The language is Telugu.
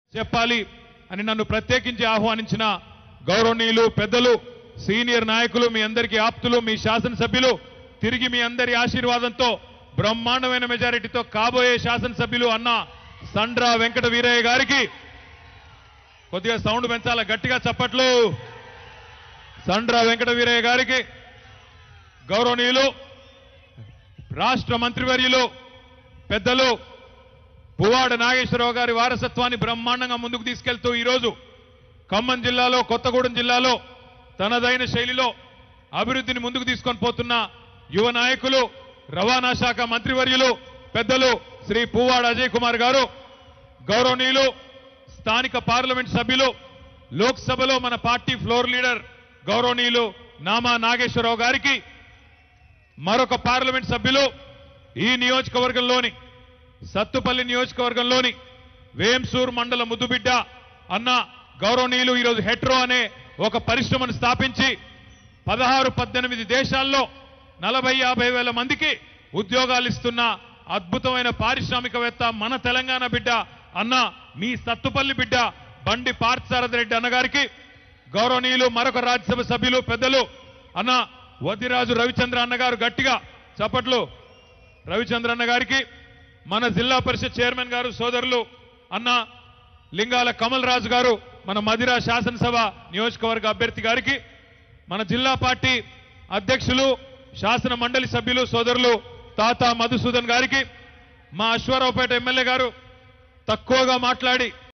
చెప్పాలి అని నన్ను ప్రత్యేకించి ఆహ్వానించిన గౌరవనీయులు పెద్దలు సీనియర్ నాయకులు మీ అందరికీ ఆప్తులు మీ శాసనసభ్యులు తిరిగి మీ అందరి ఆశీర్వాదంతో బ్రహ్మాండమైన మెజారిటీతో కాబోయే శాసనసభ్యులు అన్న సండ్రా వెంకట వీరయ్య గారికి కొద్దిగా సౌండ్ పెంచాల గట్టిగా చప్పట్లు సండ్రా వెంకట వీరయ్య గారికి గౌరవనీయులు రాష్ట్ర మంత్రివర్యులు పెద్దలు పువ్వాడ నాగేశ్వరరావు గారి వారసత్వాన్ని బ్రహ్మాండంగా ముందుకు తీసుకెళ్తూ ఈరోజు ఖమ్మం జిల్లాలో కొత్తగూడెం జిల్లాలో తనదైన శైలిలో అభివృద్ధిని ముందుకు తీసుకొని పోతున్న యువ నాయకులు రవాణా శాఖ మంత్రివర్యులు పెద్దలు శ్రీ పువ్వాడ అజయ్ కుమార్ గారు గౌరవనీయులు స్థానిక పార్లమెంట్ సభ్యులు లోక్సభలో మన పార్టీ ఫ్లోర్ లీడర్ గౌరవనీయులు నామా నాగేశ్వరరావు గారికి మరొక పార్లమెంట్ సభ్యులు ఈ నియోజకవర్గంలోని సత్తుపల్లి నియోజకవర్గంలోని వేంసూర్ మండల ముద్దుబిడ్డ అన్న గౌరవనీయులు ఈరోజు హెట్రో అనే ఒక పరిశ్రమను స్థాపించి పదహారు పద్దెనిమిది దేశాల్లో నలభై యాభై వేల మందికి ఉద్యోగాలు ఇస్తున్న అద్భుతమైన పారిశ్రామికవేత్త మన తెలంగాణ బిడ్డ అన్న మీ సత్తుపల్లి బిడ్డ బండి పార్థసారథి రెడ్డి అన్నగారికి గౌరవనీయులు మరొక రాజ్యసభ సభ్యులు పెద్దలు అన్న వదిరాజు రవిచంద్ర అన్నగారు గట్టిగా చప్పట్లు రవిచంద్ర అన్న గారికి మన జిల్లా పరిషత్ చైర్మన్ గారు సోదరులు అన్న లింగాల కమల్ రాజు గారు మన మదిరా శాసనసభ నియోజకవర్గ అభ్యర్థి గారికి మన జిల్లా పార్టీ అధ్యక్షులు శాసన మండలి సభ్యులు సోదరులు తాత మధుసూదన్ గారికి మా అశ్వారావుపేట ఎమ్మెల్యే గారు తక్కువగా మాట్లాడి